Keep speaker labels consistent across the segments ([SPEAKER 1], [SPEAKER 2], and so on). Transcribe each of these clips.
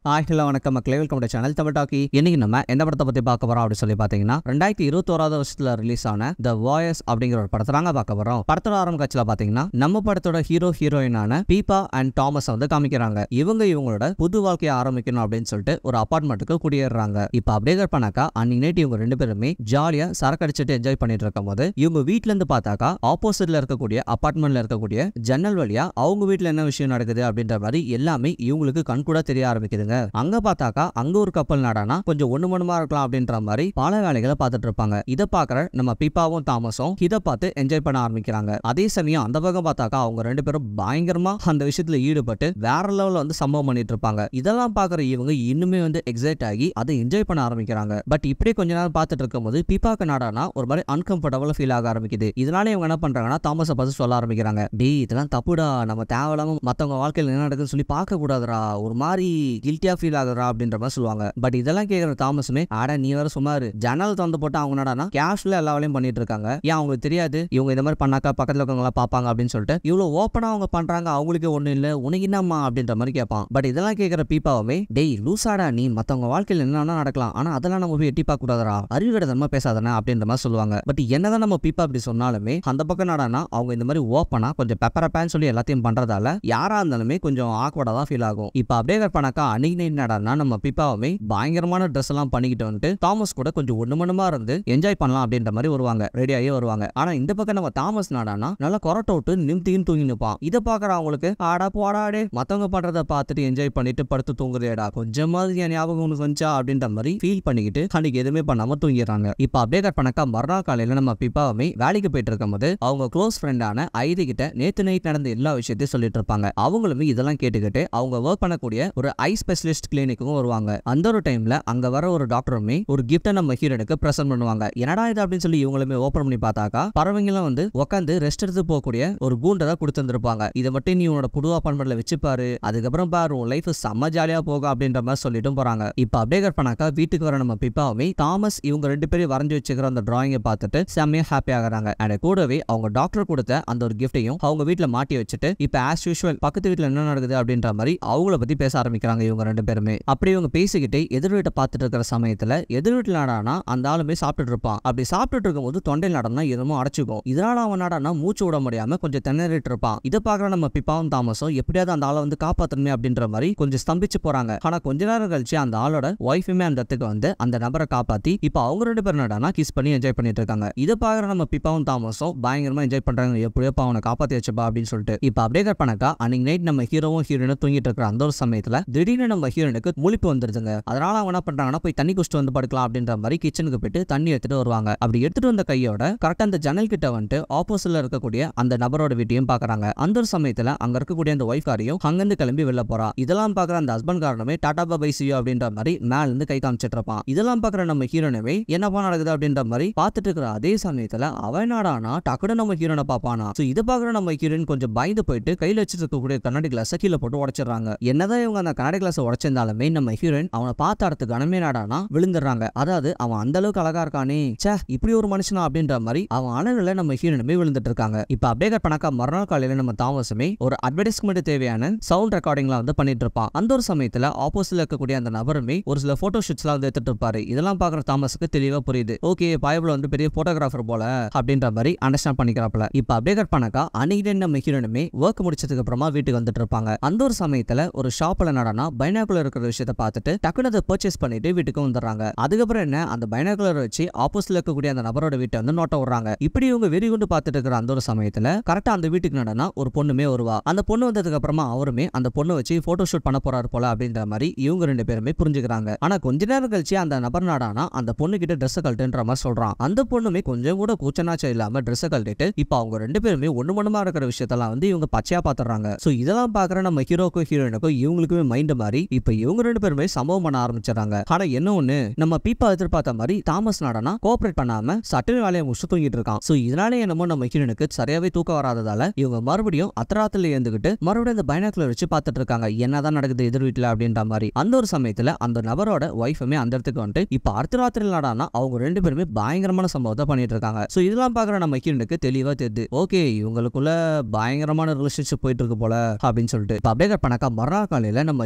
[SPEAKER 1] hi hello வணக்கம் மக்களே welcome to channel Tamil talkie இன்னைக்கு நம்ம எந்த படத்தை பத்தி பார்க்க போறோம் அப்படின்னு சொல்லி பாத்தீங்கன்னா ரெண்டாயிரத்தி இருபத்தோராவது வருஷத்துல ரிலீஸ் ஆன த வாயஸ் அப்படிங்கிற ஒரு படத்தை தாங்க பார்க்க போறோம் படத்தோட ஆரம்ப காட்சியில பாத்தீங்கன்னா நம்ம படத்தோட ஹீரோ ஹீரோயினான பீப்பா அண்ட் தாமஸ் வந்து காமிக்கிறாங்க இவங்க இவங்களோட புது வாழ்க்கையை ஆரம்பிக்கணும் அப்படின்னு சொல்லிட்டு ஒரு அபார்ட்மெண்ட்டுக்கு குடியேறாங்க இப்ப அப்படியே கட் பண்ணாக்கா அன்னைக்கு நைட் இவங்க ரெண்டு பேருமே ஜாலியா சரக்கு அடிச்சுட்டு என்ஜாய் பண்ணிட்டு இருக்கும் போது இவங்க வீட்ல இருந்து பார்த்தாக்கா ஆப்போசிட்ல இருக்கக்கூடிய அபார்ட்மெண்ட்ல இருக்கக்கூடிய ஜன்னல் வழியா அவங்க வீட்ல என்ன விஷயம் நடக்குது அப்படின்ற மாதிரி எல்லாமே இவங்களுக்கு கண்கூட தெரிய ஆரம்பிக்குதுங்க அங்க பார்த்தாக்கா அங்க ஒரு கப்பல் நாடானா கொஞ்சம் ஒண்ணு மணுமா இருக்கலாம் அப்படின்ற மாதிரி பல வேலைகளை பார்த்துட்டு இருப்பாங்க இதை பார்க்கற நம்ம பீப்பாவும் தாமஸும் இதை பார்த்து என்ஜாய் பண்ண ஆரம்பிக்கிறாங்க அதே சமயம் அந்த பக்கம் பார்த்தாக்கா அவங்க ரெண்டு பேரும் பயங்கரமா அந்த விஷயத்துல ஈடுபட்டு வேற லெவல்ல வந்து சம்பவம் பண்ணிட்டு இருப்பாங்க இதெல்லாம் பார்க்குற இவங்க இன்னுமே வந்து எக்ஸைட் ஆகி அதை என்ஜாய் பண்ண ஆரம்பிக்கிறாங்க பட் இப்படியே கொஞ்ச நேரம் பார்த்துட்டு இருக்கும்போது பீப்பாக்கு நாடானா ஒரு மாதிரி அன்கம்ஃபர்டபுளா ஃபீல் ஆக ஆரம்பிக்குது இதனால இவங்க என்ன பண்றாங்கன்னா தாமஸை பார்த்து சொல்ல ஆரம்பிக்கிறாங்க டேய் இதெல்லாம் தப்புடா நம்ம தேவையில்லாம மத்தவங்க வாழ்க்கையில் என்ன நடக்குதுன்னு சொல்லி பார்க்க கூடாதுடா ஒரு மாதிரி கில்ட்டியா ஃபீல் ஆகுறா அப்படின்ற மாதிரி சொல்லுவாங்க பட் இதெல்லாம் கேட்குற தாமஸுமே ஆடா நீ வேற சுமாரு ஜன்னல் திறந்து போட்டு அவங்க என்னடானா கேஷ்ல எல்லா வேலையும் பண்ணிட்டு இருக்காங்க ஏன் அவங்களுக்கு தெரியாது இவங்க இந்த மாதிரி பண்ணாக்கா பக்கத்துல இருக்கவங்களா பார்ப்பாங்க அப்படின்னு சொல்லிட்டு இவ்வளவு ஓப்பனா அவங்க பண்றாங்க அவங்களுக்கே ஒண்ணு இல்ல உனக்கு என்னம்மா அப்படின்ற மாதிரி கேட்பான் பட் இதெல்லாம் கேட்குற பீப்பாவே டேய் லூசாடா நீ மத்தவங்க வாழ்க்கையில் என்ன வேணா நடக்கலாம் ஆனா அதெல்லாம் நம்ம போய் எட்டி பார்க்க கூடாதுடா அறிவுகடத்தனமா பேசாதானே அப்படின்ற மாதிரி சொல்லுவாங்க பட் என்னதான் நம்ம பீப்பா அப்படி சொன்னாலுமே அந்த பக்கம் நாடானா அவங்க இந்த மாதிரி ஓப்பனா கொஞ்சம் பெப்பரப்பேன்னு சொல்லி எல்லாத்தையும் பண்றதால யாரா இருந்தாலுமே கொஞ்சம் ஆக்வர்டா தான் ஃபீல் ஆகும் இப்போ அப்படியே கட் பண்ணாக்கா அன்னைக்கு நைட் நாடானா நம்ம பிப்பாவுமே பயங்கரமான ட்ரெஸ் எல்லாம் பண்ணிக்கிட்டு வந்துட்டு தாமஸ் கூட கொஞ்சம் ஒண்ணு மண்ணுமா இருந்து என்ஜாய் பண்ணலாம் அப்படின்ற மாதிரி வருவாங்க ரெடியாகி வருவாங்க ஆனா இந்த பக்கம் நம்ம தாமஸ் நாடானா நல்லா கொரட்டை விட்டு நிமித்தின்னு தூங்கி நிற்பான் இதை பாக்குற அவங்களுக்கு ஆடா போடாடே மத்தவங்க பண்றத பார்த்துட்டு என்ஜாய் பண்ணிட்டு படுத்து தூங்குறியடா கொஞ்சமாவது என் ஞாபகம் உனக்கு வந்துச்சா அப்படின்ற மாதிரி ஃபீல் பண்ணிக்கிட்டு அன்னைக்கு எதுவுமே பண்ணாம தூங்கிடுறாங்க இப்போ அப்படியே கட் பண்ணாக்கா மறுநாள் காலையில நம்ம பிப்பாவுமே வேலைக்கு போயிட்டு இருக்கும்போது அவங்க க்ளோஸ் ஃப்ரெண்டான ஐது கிட்ட நேத்து நைட் நடந்த எல்லா விஷயத்தையும் சொல்லிட்டு இருப்பாங்க அவங்களுமே இதெல்லாம் கேட்டுக்கிட்டு அவங்க ஒர்க் பண்ணக்கூடிய ஒரு ஐ ஸ்பெஷலிஸ்ட் கிளினிக்கும் வருவாங்க அந்த ஒரு டைம்ல அங்க வர ஒரு டாக்டருமே ஒரு கிஃப்ட்டை நம்ம ஹீரோனுக்கு ப்ரெசென்ட் பண்ணுவாங்க என்னடா இது அப்படின்னு சொல்லி இவங்களுமே ஓப்பன் பண்ணி பார்த்தாக்கா பறவைங்களாம் வந்து உட்காந்து ரெஸ்ட் எடுத்து போகக்கூடிய ஒரு கூண்டை தான் கொடுத்துருந்துருப்பாங்க இதை மட்டும் நீ உன்னோட புது அப்பார்ட்மெண்ட்ல வச்சுப்பாரு அதுக்கப்புறம் பாரு உன் லைஃப் செம்ம ஜாலியா போகும் அப்படின்ற மாதிரி சொல்லிட்டும் போறாங்க இப்போ அப்படியே கட் பண்ணாக்கா வீட்டுக்கு வர நம்ம பிப்பாவுமே தாமஸ் இவங்க ரெண்டு பேரும் வரைஞ்சு வச்சுக்கிற அந்த டிராயிங்கை பார்த்துட்டு செம்மையா ஹாப்பி ஆகுறாங்க அண்ட் கூடவே அவங்க டாக்டர் கொடுத்த அந்த ஒரு கிஃப்ட்டையும் அவங்க வீட்டில் மாட்டி வச்சுட்டு இப்போ ஆஸ் யூஷுவல் பக்கத்து வீட்டில் என்ன நடக்குது அப்படின்ற மாதிரி அவங்கள பத்தி பேச ஆரம்பிக்கிறாங்க இவங்க ரெண்டு பேருமே அப்படி இவங்க பேசிக்கிட்டே எதிர் வீட்டை பார்த்துட்டு இருக்கிற சமயத்துல எதிர் வீட்டில் நாடானா அந்த ஆளுமே சாப்பிட்டுட்டு இருப்பான் அப்படி சாப்பிட்டுட்டு இருக்கும்போது தொண்டையில் நடனா எதுவும் அடைச்சிக்கும் இதனால அவன் நாடானா மூச்சு விட முடியாம கொஞ்சம் திணறிட்டு இருப்பான் இதை பார்க்குற நம்ம பிப்பாவும் தாமஸும் எப்படியாவது அந்த ஆளை வந்து காப்பாற்றணுமே அப்படின்ற மாதிரி கொஞ்சம் ஸ்தம்பிச்சு போறாங்க ஆனா கொஞ்ச நேரம் கழிச்சு அந்த ஆளோட ஒய்ஃபுமே அந்த இடத்துக்கு வந்து அந்த நபரை காப்பாத்தி இப்போ அவங்க ரெண்டு பேரும் நாடானா கிஸ் பண்ணி என்ஜாய் பண்ணிட்டு இருக்காங்க இதை பார்க்குற நம்ம பிப்பாவும் தாமஸும் பயங்கரமா என்ஜாய் பண்றாங்க எப்படியோ அவனை காப்பாத்தி வச்சப்பா அப்படின்னு சொல்லிட்டு இப்போ அப்படியே கட் பண்ணாக்கா அன்னைக்கு நைட் நம்ம ஹீரோவும் ஹீரோனும் தூங்கிட்டு இருக்கிற அந்த ஒரு சமயத்துல திடீர்னு நம்ம ஹீரோனுக்கு முழிப்பு வந்துருதுங்க அதனால அவங்க என்ன பண்றாங்கன்னா போய் தண்ணி குடிச்சிட்டு வந்து படுக்கலாம் அப்படின்ற மாதிரி கிச்சனுக்கு போயிட்டு தண்ணி எடுத்துட்டு வருவாங்க அப்படி எடுத்துட்டு வந்த கையோட கரெக்டா அந்த ஜன்னல் கிட்ட வந்துட்டு ஆப்போசிட்ல இருக்கக்கூடிய அந்த நபரோட வீட்டையும் பாக்குறாங்க அந்த ஒரு சமயத்துல அங்க இருக்கக்கூடிய அந்த ஒய்ஃப் காரையும் அங்கிருந்து கிளம்பி வெளில போறா இதெல்லாம் பாக்குற அந்த ஹஸ்பண்ட் காரணமே டாடா பை சியோ அப்படின்ற மாதிரி மேல இருந்து கை காமிச்சிட்டு இருப்பான் இதெல்லாம் பாக்குற நம்ம ஹீரோனவே என்னப்பா நடக்குது அப்படின்ற மாதிரி பார்த்துட்டு இருக்கிற அதே சமயத்துல அவன் நாடானா டக்குனு நம்ம ஹீரோனை பாப்பானா சோ இதை பாக்குற நம்ம ஹீரோயின் கொஞ்சம் பயந்து போயிட்டு கையில வச்சிட்டு இருக்கக்கூடிய கண்ணாடி கிளாஸ் கீழே போட்டு உடைச்சிடுறாங்க என்னதான் இவங்க அந்த கண்ணாடி கிளாஸ் உடைச்சிருந்தாலுமே நம்ம ஹீரோயின் அவனை பார்த்த இடத்து கனமே நாடானா விழுந்துடுறாங்க அதாவது அவன் அந்த அளவுக்கு அழகா இருக்கானே ச்சே இப்படி ஒரு மனுஷனா அப்படின்ற மாதிரி அவன் அழகுல நம்ம ஹீரோனுமே விழுந்துட்டு இருக்காங்க இப்ப அப்படியே கட் பண்ணாக்கா மறுநாள் காலையில நம்ம தாமசமே ஒரு அட்வர்டைஸ்மெண்ட் தேவையான சவுண்ட் ரெக்கார்டிங்லாம் வந்து பண்ணிட்டு இருப்பான் அந்த ஒரு சமயத்துல ஆப்போசிட்ல இருக்கக்கூடிய அந்த நபருமே ஒரு சில போட்டோ ஷூட்ஸ்லாம் வந்து எடுத்துட்டு இருப்பாரு இதெல்லாம் பாக்குற தாமஸுக்கு தெளிவா புரியுது ஓகே பாயபுல வந்து பெரிய போட்டோகிராஃபர் போல அப்படின்ற மாதிரி அண்டர்ஸ்டாண்ட் பண்ணிக்கிறாப்ல இப்ப அப்படியே கட் பண்ணாக்கா அன்னைக்கு நம்ம ஹீரோனுமே ஒர்க் முடிச்சதுக்கு அப்புறமா வீட்டுக்கு வந்துட்டு இருப்பாங்க அந்த ஒரு சமயத்துல ஒரு ஷாப்ல நடனா பைனாக்குலர் இருக்கிற விஷயத்த பார்த்துட்டு டக்குனு அதை பர்ச்சேஸ் பண்ணிட்டு வீட்டுக்கு வந்துடுறாங்க அதுக்கப்புறம் என்ன அந்த பைனாக்குலர் வச்சு ஆப்போசிட்ல இருக்கக்கூடிய அந்த நபரோட வீட்டை வந்து நோட்ட விடுறாங்க இப்படி இவங்க வெறி கொண்டு பார்த்துட்டு இருக்கிற அந்த ஒரு சமயத்துல கரெக்டா அந்த வீட்டுக்கு நடனா ஒரு பொண்ணுமே வருவா அந்த பொண்ணு வந்ததுக்கு அப்புறமா அவருமே அந்த பொண்ணை வச்சு போட்டோ ஷூட் பண்ண போறாரு போல அப்படின்ற மாதிரி இவங்க ரெண்டு பேருமே புரிஞ்சுக்கிறாங்க ஆனா கொஞ்ச நேரம் கழிச்சு அந்த நபர் நாடானா அந்த பொண்ணு கிட்ட ட்ரெஸ் கழட்டுன்ற மாதிரி சொல்றான் அந்த பொண்ணுமே கொஞ்சம் கூட கூச்சனாச்சம் இல்லாம ட்ரெஸ் கழட்டிட்டு இப்போ அவங்க ரெண்டு பேருமே ஒண்ணு மண்ணுமா இருக்கிற விஷயத்தெல்லாம் வந்து இவங்க பச்சையா பாத்துறாங்க சோ இதெல்லாம் பாக்குற நம்ம ஹீரோக்கும் ஹீரோயினுக்கும் இவங்களுக்குமே மைண்ட் மாறி இப்போ இவங்க ரெண்டு பேருமே சம்பவம் பண்ண ஆரம்பிச்சிடறாங்க ஆனா என்ன ஒண்ணு நம்ம பீப்பா எதிர்பார்த்த மாதிரி தாமஸ் நாடானா கோஆபரேட் பண்ணாம சட்டில் வேலையை முடிச்சு தூங்கிட்டு இருக்கான் சோ இதனால என்னமோ நம்ம ஹீரோனுக்கு சரியாவே தூக்கம் வராததால இவங்க மறுபடியும் அத்தராத்துல எழுந்துகிட்டு மறுபடியும் அந்த பைனாக்குலர் வச்சு பார்த்துட்டு இருக்காங்க என்னதான் நடக்குது எதிர் வீட்டுல அப்படின்ற மாதிரி அந்த ஒரு சமயத்துல அந்த நபரோட ஒய்ஃபுமே அந்த இடத்துக்கு வந்துட்டு இப்ப அர்த்தராத்திரி நாடானா அவங்க ரெண்டு பேருமே பயங்கரமான சம்பவத்தை பண்ணிட்டு இருக்காங்க சோ இதெல்லாம் பாக்குற நம்ம ஹீரோனுக்கு தெளிவா தெரியுது ஓகே இவங்களுக்குள்ள பயங்கரமான ரிலேஷன்ஷிப் போயிட்டு இருக்கு போல அப்படின்னு சொல்லிட்டு இப்ப அப்படியே கட் பண்ணாக்கா மறுநாள் காலையில நம்ம ஹீரோவும்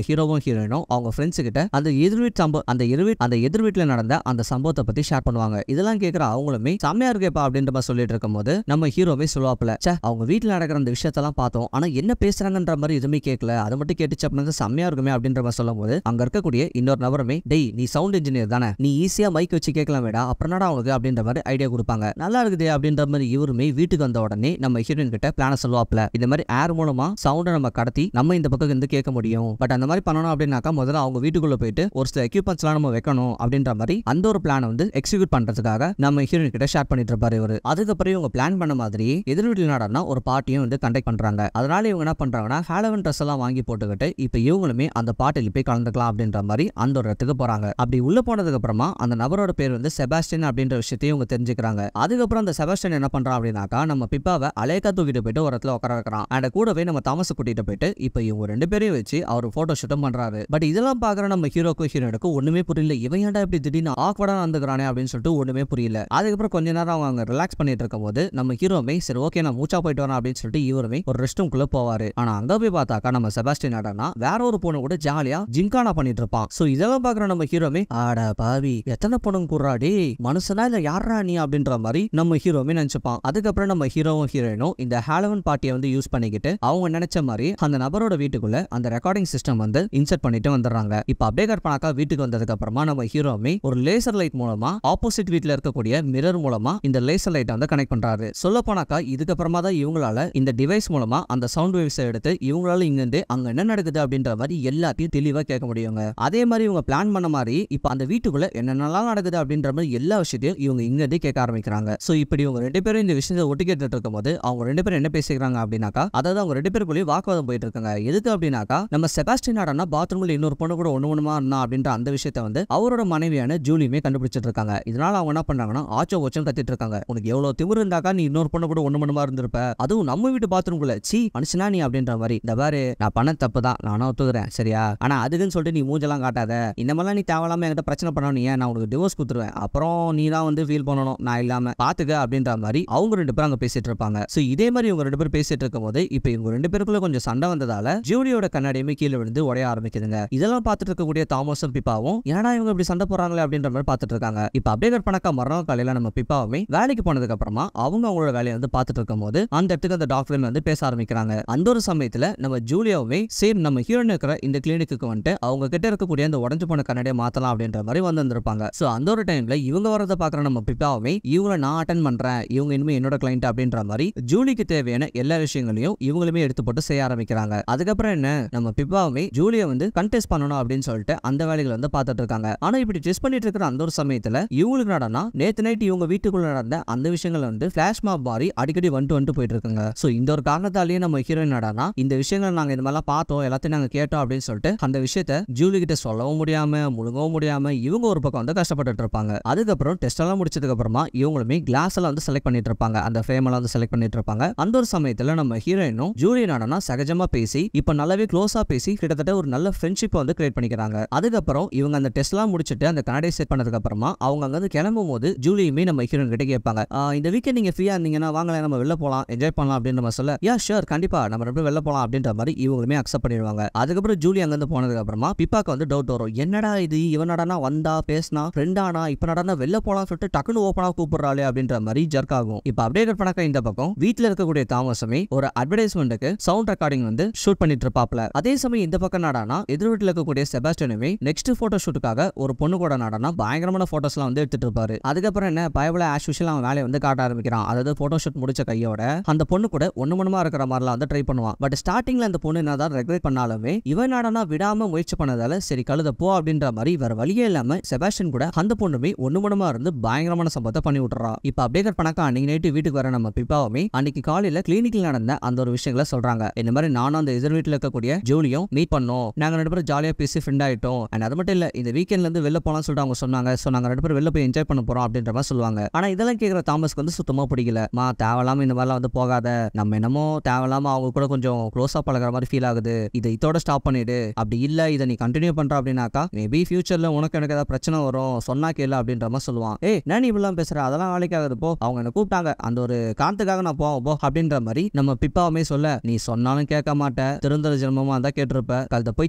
[SPEAKER 1] ஹீரோயினும் அவங்க ஃப்ரெண்ட்ஸ் கிட்ட அந்த எதிர் வீட்டு சம்பவம் அந்த எதிர் வீட் அந்த எதிர் வீட்டுல நடந்த அந்த சம்பவத்தை பத்தி ஷேர் பண்ணுவாங்க இதெல்லாம் கேட்கிற அவங்களுமே செம்மையா இருக்கேப்பா அப்படின்ற மாதிரி சொல்லிட்டு இருக்கும்போது நம்ம ஹீரோவே சொல்லுவாப்ல ச்சே அவங்க வீட்டுல நடக்கிற அந்த விஷயத்தெல்லாம் பார்த்தோம் ஆனா என்ன பேசுறாங்கன்ற மாதிரி எதுவுமே கேட்கல அதை மட்டும் கேட்டுச்சு அப்படின்னா செம்மையா இருக்குமே அப்படின்ற மாதிரி சொல்லும்போது அங்க இருக்கக்கூடிய இன்னொரு நபருமே டேய் நீ சவுண்ட் இன்ஜினியர் தானே நீ ஈஸியா மைக் வச்சு கேட்கலாம் வேடா அப்புறம் என்னடா அவனுக்கு அப்படின்ற மாதிரி ஐடியா கொடுப்பாங்க நல்லா இருக்குதே அப்படின்ற மாதிரி இவருமே வீட்டுக்கு வந்த உடனே நம்ம ஹீரோயின் கிட்ட பிளான சொல்லுவாப்ல இந்த மாதிரி ஏர் மூலமா சவுண்டை நம்ம கடத்தி நம்ம இந்த பக்கம் இருந்து கேட்க முடியும் பட் அந்த மாதிரி பண்ணணும் அப்படின்னாக்கா முதல்ல அவங்க வீட்டுக்குள்ள போயிட்டு ஒரு சில எக்யூப்மெண்ட்ஸ்லாம் நம்ம வைக்கணும் அப்படின்ற மாதிரி அந்த ஒரு பிளானை வந்து எக்ஸிக்யூட் பண்றதுக்காக நம்ம ஹீரோயின் கிட்ட ஷேர் பண்ணிட்டு இருப்பாரு இவரு அதுக்கப்புறம் இவங்க பிளான் பண்ண மாதிரி எதிர் வீட்டில் நடனா ஒரு பார்ட்டியும் வந்து கண்டக்ட் பண்றாங்க அதனால இவங்க என்ன பண்றாங்கன்னா ஹாலோவன் ட்ரெஸ் எல்லாம் வாங்கி போட்டுக்கிட்டு இப்போ இவங்களுமே அந்த பார்ட்டியில் போய் கலந்துக்கலாம் அப்படின்ற மாதிரி அந்த ஒரு இடத்துக்கு போறாங்க அப்படி உள்ள போனதுக்கு அப்புறமா அந்த நபரோட பேர் வந்து செபாஸ்டின் அப்படின்ற விஷயத்தையும் இவங்க தெரிஞ்சுக்கிறாங்க அதுக்கப்புறம் அந்த செபாஸ்டின் என்ன பண்றான் அப்படின்னாக்கா நம்ம பிப்பாவை அலேக்கா தூக்கிட்டு போயிட்டு ஒரு இடத்துல உட்கார வைக்கிறான் அண்ட் கூடவே நம்ம தாமஸ் கூட்டிட்டு போயிட்டு இப்போ இவங்க ரெண்டு பேரையும் வச்சு அவர் போட்டோ ஷூட்டும் பண்றாரு பட் இதெல்லாம் பாக்குற நம்ம ஹீரோக்கும் ஹீரோனுக்கும் ஒண்ணுமே புரியல இவன் ஏன்டா இப்படி திடீர்னு ஆக்வர்டா நடந்துக்கிறானே அப்படின்னு சொல்லிட்டு ஒண்ணுமே புரியல அதுக்கப்புறம் கொஞ்ச நேரம் அவங்க அங்க ரிலாக்ஸ் பண்ணிட்டு இருக்கும் போது நம்ம ஹீரோமே சரி ஓகே நான் மூச்சா போயிட்டு வரேன் அப்படின்னு சொல்லிட்டு இவருமே ஒரு ரெஸ்ட் ரூம்குள்ள போவாரு ஆனா அங்க போய் பார்த்தாக்கா நம்ம செபாஸ்டின் ஆடனா வேற ஒரு பொண்ணு கூட ஜாலியா ஜிங்கானா பண்ணிட்டு இருப்பான் சோ இதெல்லாம் பாக்குற நம்ம ஹீரோமே ஆட பாவி எத்தனை பொண்ணுங்க கூறாடி மனுஷனா இல்ல யாரா நீ அப்படின்ற மாதிரி நம்ம ஹீரோமே நினைச்சுப்பான் அதுக்கப்புறம் நம்ம ஹீரோவும் ஹீரோயினும் இந்த ஹாலோவன் பார்ட்டியை வந்து யூஸ் பண்ணிக்கிட்டு அவங்க நினைச்ச மாதிரி அந்த நபரோட வீட்டுக்குள்ள அந்த ரெக்கார்டிங் சிஸ்டம் வந்து இன்சர்ட் பண்ணிட்டு வந்துடுறாங்க இப்ப அப்படியே கட் பண்ணாக்கா வீட்டுக்கு வந்ததுக்கு அப்புறமா நம்ம ஹீரோமே ஒரு லேசர் லைட் மூலமா ஆப்போசிட் வீட்ல இருக்கக்கூடிய மிரர் மூலமா இந்த லேசர் லைட்டை வந்து கனெக்ட் பண்றாரு சொல்ல போனாக்கா இதுக்கப்புறமா தான் இவங்களால இந்த டிவைஸ் மூலமா அந்த சவுண்ட் வேவ்ஸ் எடுத்து இவங்களால இங்க இருந்து அங்க என்ன நடக்குது அப்படின்ற மாதிரி எல்லாத்தையும் தெளிவா கேட்க முடியுங்க அதே மாதிரி இவங்க பிளான் பண்ண மாதிரி இப்ப அந்த வீட்டுக்குள்ள என்னென்னலாம் நடக்குது அப்படின்ற மாதிரி எல்லா விஷயத்தையும் இவங்க இங்க இருந்து கேட்க ஆரம்பிக்கிறாங்க சோ இப்படி இவங்க ரெண்டு பேரும் இந்த விஷயத்தை ஒட்டு கேட்டுட்டு இருக்கும்போது அவங்க ரெண்டு பேரும் என்ன பேசிக்கிறாங்க அப்படின்னாக்கா அதாவது அவங்க ரெண்டு பேருக்குள்ளேயும் வாக்குவாதம் போயிட்டு இருக்காங்க எதுக்கு அப்படின்னாக்கா நம்ம செபாஸ்டின் ஆடனா பாத்ரூம்ல இன்னொரு பொண்ணு கூட ஒண்ணு ஒண்ணுமா இருந்தா அப்படின்ற அந்த விஷயத்தை வந்து அவரோட மனைவியான ஜூலியுமே கண்டுபிடிச்சிட்டு இருக்காங்க இதனால அவங்க என்ன பண்றாங்கன்னா ஆச்சோ ஓச்சம் கத்திட்டு இருக்காங்க உனக்கு எவ்வளவு திமிரு இருந்தாக்கா நீ இன்னொரு பொண்ணு கூட ஒண்ணு மணுமா இருந்திருப்ப அதுவும் நம்ம வீட்டு பாத்ரூம்குள்ள சீ மனுஷனா நீ அப்படின்ற மாதிரி இந்த பாரு நான் பண்ண தப்பு தான் நானும் ஒத்துக்கிறேன் சரியா ஆனா அதுக்குன்னு சொல்லிட்டு நீ மூஞ்செல்லாம் காட்டாத இந்த மாதிரிலாம் நீ தேவையில்லாம என்கிட்ட பிரச்சனை பண்ணணும் ஏன் நான் உனக்கு டிவோர்ஸ் கொடுத்துருவேன் அப்புறம் நீ தான் வந்து ஃபீல் பண்ணணும் நான் இல்லாம பாத்துக்க அப்படின்ற மாதிரி அவங்க ரெண்டு பேரும் அங்க பேசிட்டு இருப்பாங்க சோ இதே மாதிரி இவங்க ரெண்டு பேரும் பேசிட்டு இருக்கும்போது இப்போ இவங்க ரெண்டு பேருக்குள்ள கொஞ்சம் சண்டை வந்ததால ஜூலியோட கண்ணாடியுமே கீழே விழுந்து உடைய ஆரம்பிக்குதுங்க இதெல்லாம் பார்த்துட்டு இருக்கக்கூடிய தாமஸும் பிப்பாவும் ஏன்னா இவங்க இப்படி சண்டை போறாங்களே அப்படின்ற மாதிரி பார்த்துட்டு இருக்காங்க இப்போ அப்படியே கட் பண்ணாக்கா மறுநாள் காலையில நம்ம பிப்பாவுமே வேலைக்கு போனதுக்கு அப்புறமா அவங்க அவங்களோட வேலையை வந்து பார்த்துட்டு இருக்கும்போது அந்த இடத்துக்கு அந்த டாக்டர் வந்து பேச ஆரம்பிக்கிறாங்க அந்த ஒரு சமயத்துல நம்ம ஜூலியாவுமே சேம் நம்ம ஹீரோன் இருக்கிற இந்த கிளினிக்கு வந்துட்டு அவங்க கிட்ட இருக்கக்கூடிய அந்த உடஞ்சு போன கண்ணாடியை மாத்தலாம் அப்படின்ற மாதிரி வந்து வந்திருப்பாங்க சோ அந்த ஒரு டைம்ல இவங்க வரதை பாக்குற நம்ம பிப்பாவுமே இவங்கள நான் அட்டன் பண்றேன் இவங்க இனிமே என்னோட கிளைண்ட் அப்படின்ற மாதிரி ஜூலிக்கு தேவையான எல்லா விஷயங்களையும் இவங்களுமே எடுத்து போட்டு செய்ய ஆரம்பிக்கிறாங்க அதுக்கப்புறம் என்ன நம்ம பிப்பாவுமே ஜூலியை வந்து கண்டெஸ்ட் பண்ணணும் அப்படின்னு சொல்லிட்டு அந்த வேலைகளை வந்து பார்த்துட்டு இருக்காங்க ஆனா இப்படி டெஸ்ட் பண்ணிட்டு இருக்கிற அந்த ஒரு சமயத்துல இவங்களுக்கு நடனா நேத்து நைட் இவங்க வீட்டுக்குள்ள நடந்த அந்த விஷயங்கள் வந்து பிளாஷ் மாப் மாதிரி அடிக்கடி வந்துட்டு வந்துட்டு போயிட்டு இருக்குங்க சோ இந்த ஒரு காரணத்தாலேயே நம்ம ஹீரோயின் நடனா இந்த விஷயங்கள் நாங்க இந்த மாதிரிலாம் பார்த்தோம் எல்லாத்தையும் நாங்க கேட்டோம் அப்படின்னு சொல்லிட்டு அந்த விஷயத்த ஜூலி கிட்ட சொல்லவும் முடியாம முழுங்கவும் முடியாம இவங்க ஒரு பக்கம் வந்து கஷ்டப்பட்டுட்டு இருப்பாங்க அதுக்கப்புறம் டெஸ்ட் எல்லாம் முடிச்சதுக்கு அப்புறமா இவங்களுமே கிளாஸ் எல்லாம் வந்து செலக்ட் பண்ணிட்டு இருப்பாங்க அந்த ஃப்ரேம் எல்லாம் வந்து செலக்ட் பண்ணிட்டு இருப்பாங்க அந்த ஒரு சமயத்துல நம்ம ஹீரோயினும் ஜூலி நடனா சகஜமா பேசி இப்ப நல்லாவே க்ளோஸா பேசி கிட்டத்தட்ட ஒரு நல்ல ஃப்ரெண்ட்ஷிப் வந்து கிரியேட் பண்ணிக்கிறாங்க அதுக்கப்புறம் இவங்க அந்த டெஸ்ட் எல்லாம் முடிச்சுட்டு அந்த கனடை செட் பண்ணதுக்கு அப்புறமா அவங்க அங்க இருந்து கிளம்பும் போது ஜூலியுமே நம்ம ஹீரோயின் கிட்ட கேட்பாங்க "ஆ, இந்த வீக்கெண்ட் நீங்க ஃப்ரீயா இருந்தீங்கன்னா வாங்கலாம் நம்ம வெளில போலாம் என்ஜாய் பண்ணலாம் அப்படின்னு நம்ம சொல்ல யா ஷூர் கண்டிப்பா நம்ம ரெண்டு பேரும் வெளில போலாம் அப்படின்ற மாதிரி இவங்களுமே அக்செப்ட் பண்ணிடுவாங்க அதுக்கப்புறம் ஜூலி அங்க இருந்து போனதுக்கு அப்புறமா பிப்பாக்கு வந்து டவுட் வரும் என்னடா இது இவனடானா வந்தா பேசினா ஃப்ரெண்டானா இப்ப நடனா வெளில போலாம் சொல்லிட்டு டக்குனு ஓப்பனா கூப்பிடுறாளே அப்படின்ற மாதிரி ஜர்க் ஆகும் இப்ப அப்படியே கட் பண்ணாக்க இந்த பக்கம் வீட்ல இருக்கக்கூடிய தாமசமே ஒரு அட்வர்டைஸ்மெண்ட்டுக்கு சவுண்ட் ரெக்கார்டிங் வந்து ஷூட் பண்ணிட்டு இருப்பாப்ல அதே சமயம் இந்த பக்கம் நாடானா எதிர் வீட்டுல இருக்கக்கூடிய செபாஸ்டனுமே நெக்ஸ்ட் போட்டோ ஷூட்டுக்காக ஒரு பொண்ணு கூட நாடானா பயங்கரமான போட்டோஸ்லாம் வந்து எடுத்துட்டு இருப்பாரு அதுக்கப்புறம் என்ன பயபல ஆஸ் யூஷுவல் அவன் வேலையை வந்து காட்ட ஆரம்பிக்கிறான் அதாவது போட்டோ ஷூட் முடிச்ச கையோட அந்த பொண்ணு கூட ஒண்ணு மணமா இருக்கிற மாதிரிலாம் வந்து ட்ரை பண்ணுவான் பட் ஸ்டார்டிங்ல அந்த பொண்ணு என்னதான் ரெகுலேட் பண்ணாலுமே இவன் நாடானா விடாம முயற்சி பண்ணதால சரி கழுத போ அப்படின்ற மாதிரி வேற வழியே இல்லாம செபாஸ்டின் கூட அந்த பொண்ணுமே ஒண்ணு மணமா இருந்து பயங்கரமான சம்பவத்தை பண்ணி விட்டுறா இப்ப அப்படியே கட் பண்ணாக்கா அன்னைக்கு நைட்டு வீட்டுக்கு வர நம்ம பிப்பாவுமே அன்னைக்கு காலையில கிளினிக்ல நடந்த அந்த ஒரு விஷயங்களை சொல்றாங்க இந்த மாதிரி நானும் அந்த எதிர் வீட்டுல இருக்கக்கூடிய ஜூலியும் மீட் பண்ணோம் நாங்க ரெண்டு பேரும் ஜாலியா பேசி ஃப்ரெண்ட் ஆயிட்டோம் அண்ட் அது மட்டும் இல்ல இந்த வீக்கெண்ட்ல இருந்து வெளில போலாம் சொல்லிட்டு அவங்க சொன்னாங்க சோ நாங்க ரெண்டு பேரும் வெளில போய் என்ஜாய் பண்ண போறோம் அப்படின்ற மாதிரி சொல்லுவாங்க ஆனா இதெல்லாம் கேக்குற தாமஸ்க்கு வந்து சுத்தமா பிடிக்கல மா தேவையில்லாம இந்த மாதிரிலாம் வந்து போகாத நம்ம என்னமோ தேவையில்லாம அவங்க கூட கொஞ்சம் க்ளோஸா பழகுற மாதிரி ஃபீல் ஆகுது இதை இதோட ஸ்டாப் பண்ணிடு அப்படி இல்ல இதை நீ கண்டினியூ பண்ற அப்படின்னாக்கா மேபி ஃபியூச்சர்ல உனக்கு எனக்கு ஏதாவது பிரச்சனை வரும் சொன்னா கேளு அப்படின்ற மாதிரி சொல்லுவான் ஏய் நான் நீ இப்படிலாம் பேசுற அதெல்லாம் வேலைக்கு ஆகுது போ அவங்க என்ன கூப்பிட்டாங்க அந்த ஒரு காரணத்துக்காக நான் போவோம் போ அப்படின்ற மாதிரி நம்ம பிப்பாவுமே சொல்ல நீ சொன்னாலும் கேட்க மாட்ட திருந்தர ஜென்மமா இருந்தா கேட்டிருப்ப கழுத போய்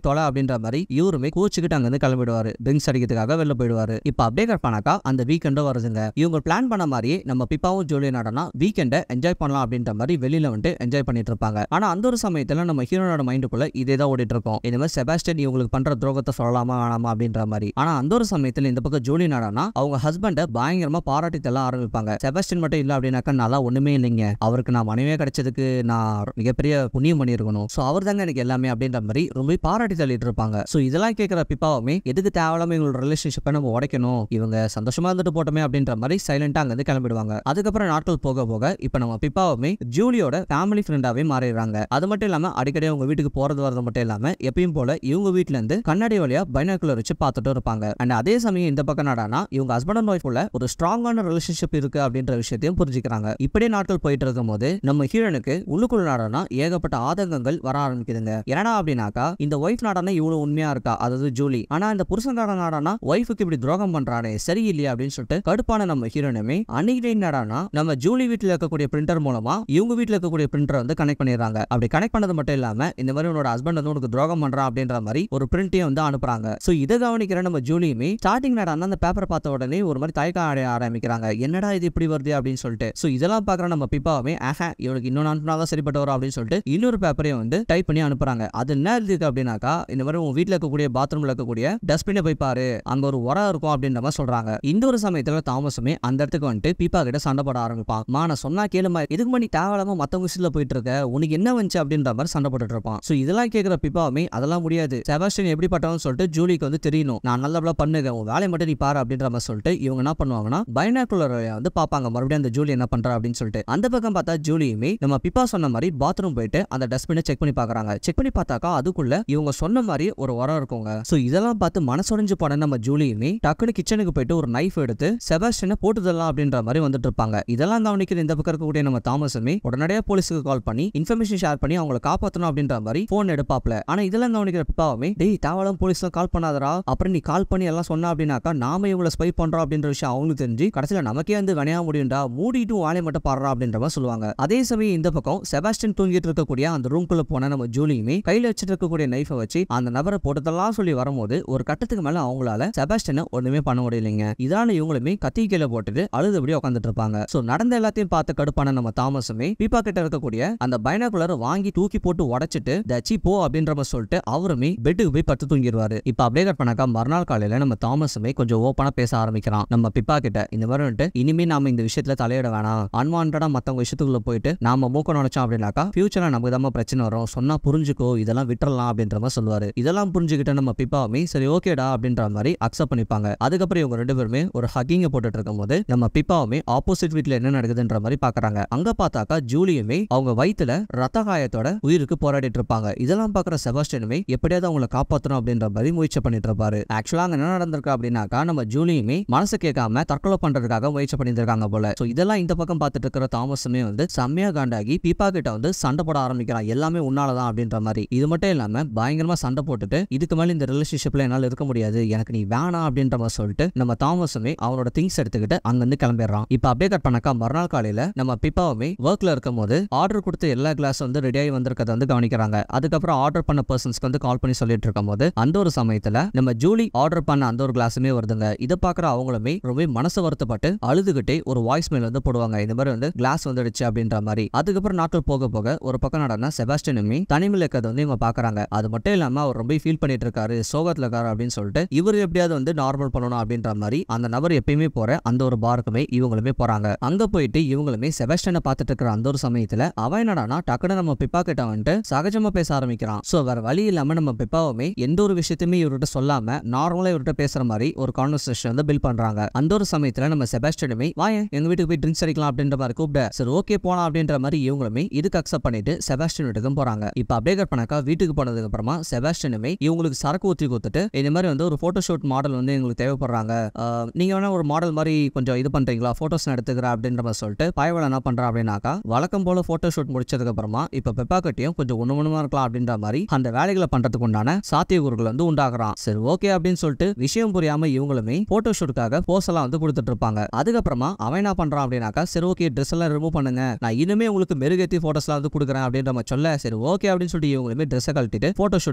[SPEAKER 1] தொலை அப்படின்ற மாதிரி இவருமே கோச்சுக்கிட்டு அங்க இருந்து கிளம்பிடுவாரு ட்ரிங்க்ஸ் அடிக்கிறதுக்காக வெளில போயிடுவாரு இப்ப அப்படியே கட் பண்ணாக்கா அந்த வீக்கெண்டும் வருதுங்க இவங்க பிளான் பண்ண மாதிரியே நம்ம பிப்பாவும் ஜூலியன் நடனா வீக்கெண்டை என்ஜாய் பண்ணலாம் அப்படின்ற மாதிரி வெளியில வந்துட்டு என்ஜாய் பண்ணிட்டு இருப்பாங்க ஆனா அந்த ஒரு சமயத்துல நம்ம ஹீரோனோட மைண்டுக்குள்ள இதே தான் ஓடிட்டு இருக்கோம் இந்த மாதிரி செபாஸ்டியன் இவங்களுக்கு பண்ற துரோகத்தை சொல்லலாமா வேணாமா அப்படின்ற மாதிரி ஆனா அந்த ஒரு சமயத்துல இந்த பக்கம் ஜூலியன் நடனா அவங்க ஹஸ்பண்டை பயங்கரமா பாராட்டி தள்ள ஆரம்பிப்பாங்க செபாஸ்டியன் மட்டும் இல்ல அப்படின்னாக்கா நல்லா ஒண்ணுமே இல்லைங்க அவருக்கு நான் மனைவியே கிடைச்சதுக்கு நான் மிகப்பெரிய புண்ணியம் பண்ணியிருக்கணும் ஸோ அவர் தாங்க எனக்கு எல்லாமே அப்படின்ற மாதிரி ரொம்ப பாராட்டி தள்ளிட்டு இருப்பாங்க ஸோ இதெல்லாம் கேட்குற பிப்பாவுமே எதுக்கு தேவையில்லாம இவங்களோட ரிலேஷன்ஷிப்பை நம்ம உடைக்கணும் இவங்க சந்தோஷமா இருந்துட்டு போட்டோமே அப்படின்ற மாதிரி சைலண்டா அங்க இருந்து கிளம்பிடுவாங்க அதுக்கப்புறம் நாட்கள் போக போக இப்போ நம்ம பிப்பாவுமே ஜூலியோட ஃபேமிலி ஃப்ரெண்டாவே மாறிடுறாங்க அது மட்டும் இல்லாம அடிக்கடி அவங்க வீட்டுக்கு போறது வரது மட்டும் இல்லாம எப்பயும் போல இவங்க வீட்ல இருந்து கண்ணாடி வழியா பைனாக்குலர் வச்சு பார்த்துட்டு இருப்பாங்க அண்ட் அதே சமயம் இந்த பக்கம் நாடானா இவங்க ஹஸ்பண்ட் அண்ட் ஒய்ஃபுள்ள ஒரு ஸ்ட்ராங்கான ரிலேஷன்ஷிப் இருக்கு அப்படின்ற விஷயத்தையும் புரிஞ்சுக்கிறாங்க இப்படியே நாட்கள் போயிட்டு இருக்கும் போது நம்ம ஹீரோனுக்கு உள்ளுக்குள்ள நாடானா ஏகப்பட்ட ஆதங்கங்கள் வர ஆரம்பிக்குதுங்க என்னடா அப்படின்னாக்கா இந்த ஒய்ஃப் நாடானா இவ்வளவு உண்மையா இருக்கா அதாவது ஜூலி ஆனா இந்த புருஷன்கார நாடானா ஒய்ஃபுக்கு இப்படி துரோகம் பண்றானே சரியில்லையா அப்படின்னு சொல்லிட்டு கடுப்பான நம்ம ஹீரோனுமே அன்னைக்கு நாடானா நம்ம ஜூலி வீட்டுல இருக்கக்கூடிய பிரிண்டர் மூலமா இவங்க வீட்டுல இருக்கக்கூடிய பிரிண்டரை வந்து கனெக்ட் பண்ணிடுறாங்க அப்படி கனெக்ட் பண்ணது மட்டும் இல்லாம இந்த மாதிரி உன்னோட ஹஸ்பண்ட் வந்து உனக்கு துரோகம் பண்றான் அப்படின்ற மாதிரி ஒரு பிரிண்ட்டையும் வந்து அனுப்புறாங்க சோ இதை கவனிக்கிற நம்ம ஜூலியுமே ஸ்டார்டிங் நாடானா அந்த பேப்பர் பார்த்த உடனே ஒரு மாதிரி தயக்கம் அடைய ஆரம்பிக்கிறாங்க என்னடா இது இப்படி வருது அப்படின்னு சொல்லிட்டு சோ இதெல்லாம் பாக்குற நம்ம பிப்பாவே ஆஹா இவனுக்கு இன்னொன்று அனுப்பினாதான் சரிப்பட்டு வரும் அப்படின்னு சொல்லிட்டு இன்னொரு பேப்பரையும் வந்து டைப் பண்ணி அனுப்புறாங்க அது என்ன இருக்கு அப்படின்னாக்கா இந்த மாதிரி உன் வீட்டில் இருக்கக்கூடிய பாத்ரூம்ல இருக்கக்கூடிய டஸ்ட்பினை போய் பாரு அங்க ஒரு உரம் இருக்கும் அப்படின்ற மாதிரி சொல்றாங்க இந்த ஒரு சமயத்துல தாமஸுமே அந்த இடத்துக்கு வந்துட்டு பீப்பா கிட்ட சண்டை போட ஆரம்பிப்பான் மா நான் சொன்னா கேளுமா எதுக்கு பண்ணி தேவையில்லாம மத்தவங்க விஷயத்துல போயிட்டு இருக்க உனக்கு என்ன வந்துச்சு அப்படின்ற மாதிரி சண்டை போட்டுட்டு இருப்பான் சோ இதெல்லாம் கேட்கிற பிப்பாவுமே அதெல்லாம் முடியாது செபாஸ்டியன் எப்படிப்பட்டவன்னு சொல்லிட்டு ஜூலிக்கு வந்து தெரியணும் நான் நல்லபடியா பண்ணுங்க உன் வேலையை மட்டும் நீ பாரு அப்படின்ற மாதிரி சொல்லிட்டு இவங்க என்ன பண்ணுவாங்கன்னா பைனாக்குலர் வந்து பார்ப்பாங்க மறுபடியும் அந்த ஜூலி என்ன பண்றா அப்படின்னு சொல்லிட்டு அந்த பக்கம் பார்த்தா ஜூலியுமே நம்ம பிப்பா சொன்ன மாதிரி பாத்ரூம் போயிட்டு அந்த டஸ்ட்பினை செக் பண்ணி பார்க்கறாங்க செக் பண்ணி பார்த்தாக்கா அதுக்குள்ள இவங்க சொன்ன மாதிரி ஒரு உரம் இருக்குங்க சோ இதெல்லாம் பார்த்து மனசுடைஞ்சு போன நம்ம ஜூலியுமே டக்குனு கிச்சனுக்கு போயிட்டு ஒரு நைஃப் எடுத்து செபாஸ்டியனை போட்டுதலாம் அப்படின்ற மாதிரி வந்துட்டு இருப்பாங்க இதெல்லாம் கவனிக்கிற இந்த பக்கம் இருக்கக்கூடிய நம்ம தாமஸுமே உடனடியாக போலீஸுக்கு கால் பண்ணி இன்ஃபர்மேஷன் ஷேர் பண்ணி அவங்களை காப்பாற்றணும் அப்படின்ற மாதிரி போன் எடுப்பாப்ல ஆனா இதெல்லாம் கவனிக்கிற பிப்பாவுமே டேய் தேவலாம் போலீஸ்லாம் கால் பண்ணாதடா அப்புறம் நீ கால் பண்ணி எல்லாம் சொன்ன அப்படின்னாக்கா நாம இவங்களை ஸ்பை பண்றோம் அப்படின்ற விஷயம் அவங்களுக்கு தெரிஞ்சு கடைசியில நமக்கே வந்து வினையா முடியும்டா மூடிட்டு வாழை மட்டும் பாடுறா அப்படின்ற மாதிரி சொல்லுவாங்க அதே சமயம் இந்த பக்கம் செபாஸ்டியன் தூங்கிட்டு இருக்கக்கூடிய அந்த ரூம்குள்ள போன நம்ம ஜூலியுமே கையில வச்சிட்டு இருக்கக்கூடிய நைஃபை வச்சு அந்த நபரை போட்டதெல்லாம் சொல்லி வரும்போது ஒரு கட்டத்துக்கு மேல அவங்களால செபாஸ்டியனை ஒண்ணுமே பண்ண முடியலைங்க இதான இவங்களுமே கத்தி கீழே போட்டுட்டு அழுதுபடி உட்காந்துட்டு இருப்பாங்க சோ நடந்த எல்லாத்தையும் பார்த்து கடுப்பான நம்ம தாமஸுமே பீப்பா கிட்ட இருக்கக்கூடிய அந்த பைனாகுலர் வாங்கி தூக்கி போட்டு உடைச்சிட்டு தச்சி போ அப்படின்ற மாதிரி சொல்லிட்டு அவருமே பெட்டுக்கு போய் பத்து தூங்கிடுவாரு இப்ப அப்படியே கட் பண்ணாக்கா மறுநாள் காலையில நம்ம தாமஸுமே கொஞ்சம் ஓப்பனா பேச ஆரம்பிக்கிறான் நம்ம பிப்பா கிட்ட இந்த மாதிரி வந்துட்டு இனிமே நாம இந்த விஷயத்துல தலையிட வேணாம் அன்வான்டா மத்தவங்க விஷயத்துக்குள்ள போயிட்டு நாம மூக்க நினைச்சோம் அப்படின்னாக்கா ஃபியூச்சர்ல நமக்கு தான் பிரச்சனை வரும் சொன்னா புரிஞ்சுக்கோ இதெல்லாம் விட்டுறலாம் அப்படின்ற மாதிரி சொல்லுவாரு இதெல்லாம் புரிஞ்சுக்கிட்ட நம்ம பிப்பாவுமே சரி ஓகேடா அப்படின்ற மாதிரி அக்செப்ட் பண்ணிப்பாங்க அதுக்கப்புறம் இவங்க ரெண்டு பேருமே ஒரு ஹக்கிங்க போட்டுட்டு இருக்கும்போது நம்ம பிப்பாவுமே ஆப்போசிட் வீட்ல என்ன நடக்குதுன்ற மாதிரி பாக்குறாங்க அங்க பார்த்தாக்கா ஜூலியுமே அவங்க வயித்துல ரத்த காயத்தோட உயிருக்கு போராடிட்டு இருப்பாங்க இதெல்லாம் பாக்குற செபாஸ்டியனுமே எப்படியாவது அவங்கள காப்பாத்தணும் அப்படின்ற மாதிரி முயற்சி பண்ணிட்டு இருப்பாரு ஆக்சுவலா அங்க என்ன நடந்திருக்கு அப்படின்னாக்கா நம்ம ஜூலியுமே மனசு கேட்காம தற்கொலை பண்றதுக்காக முயற்சி பண்ணிட்டு இருக்காங்க போல சோ இதெல்லாம் இந்த பக்கம் பார்த்துட்டு இருக்கிற தாமஸுமே வந்து செம்மையா காண்டாகி பீப்பா கிட்ட வந்து சண்டை போட ஆரம்பிக்கிறான் எல்லாமே உன்னாலதான் அப்படின்ற மாதிரி இது மட்டும் இல்லாம பயங்கரமா சண்டை போட்டுட்டு இதுக்கு மேல இந்த ரிலேஷன்ஷிப்ல என்னால இருக்க முடியாது எனக்கு நீ வேணாம் அப்படின்ற மாதிரி சொல்லிட்டு நம்ம தாமஸுமே அவனோட திங்ஸ் எடுத்துக்கிட்டு அங்க இருந்து கிளம்பிடுறான் இப்ப அப்படியே கட் பண்ணாக்கா மறுநாள் காலையில நம்ம பிப்பாவுமே ஒர்க்ல இருக்கும் போது ஆர்டர் கொடுத்த எல்லா கிளாஸ் வந்து ரெடியாகி வந்திருக்கதை வந்து கவனிக்கிறாங்க அதுக்கப்புறம் ஆர்டர் பண்ண பர்சன்ஸ்க்கு வந்து கால் பண்ணி சொல்லிட்டு இருக்கும் போது அந்த ஒரு சமயத்துல நம்ம ஜூலி ஆர்டர் பண்ண அந்த ஒரு கிளாஸுமே வருதுங்க இதை பாக்குற அவங்களுமே ரொம்ப மனசு வருத்தப்பட்டு அழுதுகிட்டே ஒரு வாய்ஸ் மெயில் வந்து போடுவாங்க இந்த மாதிரி வந்து கிளாஸ் வந்துடுச்சு அப்படின்ற மாதிரி அதுக்கப்புறம் நாட்கள் போக போக ஒரு பக்கம் நடனா செபாஸ்டினுமே தனிமையில் இருக்கிறத வந்து இவங்க பாக்குறாங்க அது மட்டும் இல்லாம அவர் ரொம்ப ஃபீல் பண்ணிட்டு இருக்காரு சோகத்துல இருக்காரு அப்படின்னு சொல்லிட்டு இவர் எப்படியாவது வந்து நார்மல் பண்ணணும் அப்படின்ற மாதிரி அந்த நபர் எப்பயுமே போற அந்த ஒரு பாருக்குமே இவங்களுமே போறாங்க அங்க போயிட்டு இவங்களுமே செபாஸ்டியனை பார்த்துட்டு இருக்கிற அந்த ஒரு சமயத்துல அவன் என்னடானா டக்குனு நம்ம பிப்பா கிட்ட வந்துட்டு சகஜமா பேச ஆரம்பிக்கிறான் சோ வேற வழி இல்லாம நம்ம பிப்பாவுமே எந்த ஒரு விஷயத்தையுமே இவர்கிட்ட சொல்லாம நார்மலா இவர்கிட்ட பேசுற மாதிரி ஒரு கான்வர்சேஷன் வந்து பில் பண்றாங்க அந்த ஒரு சமயத்துல நம்ம செபாஸ்டியனுமே வாயன் எங்க வீட்டுக்கு போய் ட்ரிங்க்ஸ் அடிக்கலாம் அப்படின்ற மாதிரி கூப்பிட சரி ஓகே போலாம் அப்படின்ற மாதிரி இவங்களுமே இதுக்கு அக்செப்ட் பண்ணிட்டு செபாஸ்டியன் வீட்டுக்கும் போறாங்க இப்ப அப்படியே கட் பண்ணாக்கா வீட்டுக்கு போனதுக்கு அப்புறமா செபாஸ்டியனுமே இவங்களுக்கு சரக்கு ஊத்தி கொடுத்துட்டு இந்த மாதிரி வந்து ஒரு போட்டோ ஷூட் மாடல் வந்து எங்களுக்கு தேவைப்படுறாங்க ஆஹ், நீங்க வேணா ஒரு மாடல் மாதிரி கொஞ்சம் இது பண்றீங்களா போட்டோஸ் எடுத்துக்கிறேன் அப்படின்ற மாதிரி சொல்லிட்டு பயவள என்ன பண்றா அப்படின்னாக்கா வழக்கம் போல போட்டோ ஷூட் முடிச்சதுக்கு அப்புறமா இப்ப பெப்பா கட்டியும் கொஞ்சம் ஒண்ணு ஒண்ணுமா இருக்கலாம் அப்படின்ற மாதிரி அந்த வேலைகளை பண்றதுக்கு உண்டான சாத்தியக்கூறுகள் வந்து உண்டாக்குறான் சரி ஓகே அப்படின்னு சொல்லிட்டு விஷயம் புரியாம இவங்களுமே போட்டோ ஷூட்டுக்காக போஸ் எல்லாம் வந்து கொடுத்துட்டு இருப்பாங்க அதுக்கப்புறமா அவன் என்ன பண்றான் அப்படின்னாக்கா சரி ஓகே ட்ரெஸ் எல்லாம் ரிமூவ் பண்ணுங்க நான் இனிமே உங்களுக்கு மெருகேத்தி போட்டோஸ்லாம் வந்து கொடுக்குறேன் அப்படின்ற மாதிரி சொல்ல சரி ஓகே அப்படின்னு சொல்லிட்டு இவங்களுமே ட்ரெஸ்ஸை கழட்டிட்டு போட்டோ ஷூட்டுக்கு